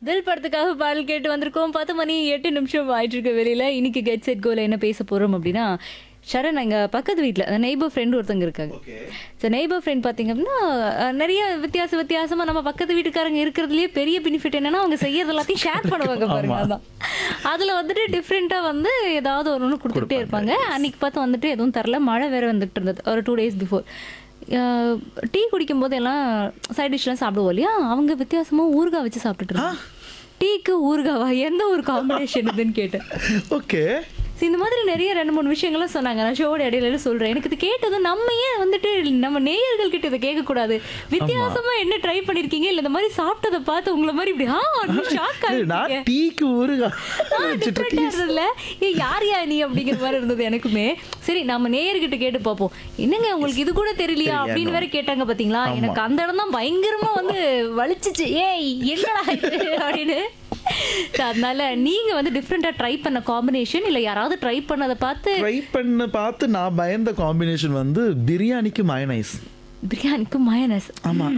தில் படத்துக்காக பாடல் கேட்டு வந்திருக்கோம் பத்து மணி எட்டு நிமிஷம் ஆயிட்டு இருக்க வெளியில இன்னைக்கு கெட் செட் கோல என்ன பேச போறோம் அப்படின்னா சரண் எங்க பக்கத்து வீட்டில் அந்த நெய்பர் ஃப்ரெண்ட் ஒருத்தங்க இருக்காங்க ஸோ நெய்பர் ஃப்ரெண்ட் பார்த்தீங்க அப்படின்னா அஹ், நிறைய வித்தியாச வித்தியாசமா நம்ம பக்கத்து வீட்டுக்காரங்க இருக்கிறதுலயே பெரிய பெனிஃபிட் என்னன்னா அவங்க செய்யறது எல்லாத்தையும் ஷேர் பண்ணுவாங்க பாருங்க அதான் அதுல வந்துட்டு டிஃப்ரெண்டா வந்து ஏதாவது ஒரு ஒன்று கொடுத்துட்டே இருப்பாங்க அன்னைக்கு பார்த்து வந்துட்டு எதுவும் தரல மழை வேற வந்துட்டு இருந்தது ஒரு டூ டேஸ் பிஃபோர் டீ குடிக்கும் போது எல்லாம் சைட் டிஷ்லாம் சாப்பிடுவோம் இல்லையா அவங்க வித்தியாசமா ஊறுகாய் வச்சு சாப்பிட்டுட்டு இருந்தாங்க டீக்கு ஊறுகாவா எந்த ஒரு காம்பினேஷன் இதுன்னு கேட்டேன் ஓகே So, இந்த மாதிரி நிறைய ரெண்டு மூணு விஷயங்களும் சொன்னாங்க நான் ஷோட இடையில சொல்றேன் எனக்கு இது கேட்டதும் நம்ம ஏன் வந்துட்டு நம்ம நேயர்கள் கிட்ட இதை கேட்க கூடாது வித்தியாசமா என்ன ட்ரை பண்ணிருக்கீங்க இல்ல இந்த மாதிரி சாப்பிட்டதை பார்த்து உங்களை மாதிரி இப்படி ஆ ஷாக் நான் ஆகிருக்கீங்க டீக்கு ஊறுகாய் வச்சுட்டு டிஃப்ரெண்டா இருந்ததுல ஏ யார் யா நீ அப்படிங்கிற மாதிரி இருந்தது எனக்குமே சரி நம்ம நேயர்கிட்ட கேட்டு பார்ப்போம் என்னங்க உங்களுக்கு இது கூட தெரியலையா அப்படின்னு வேற கேட்டாங்க பாத்தீங்களா எனக்கு அந்த இடம் தான் பயங்கரமா வந்து வலிச்சுச்சு ஏய் என்னடா இது அப்படின்னு So, அதனால நீங்க வந்து டிஃப்ரெண்டா ட்ரை பண்ண காம்பினேஷன் இல்ல யாராவது ட்ரை பண்ணதை பார்த்து ட்ரை பண்ண பார்த்து நான் பயந்த காம்பினேஷன் வந்து பிரியாணிக்கு மயனைஸ் பிரியாணிக்கு மயனஸ் ஆமா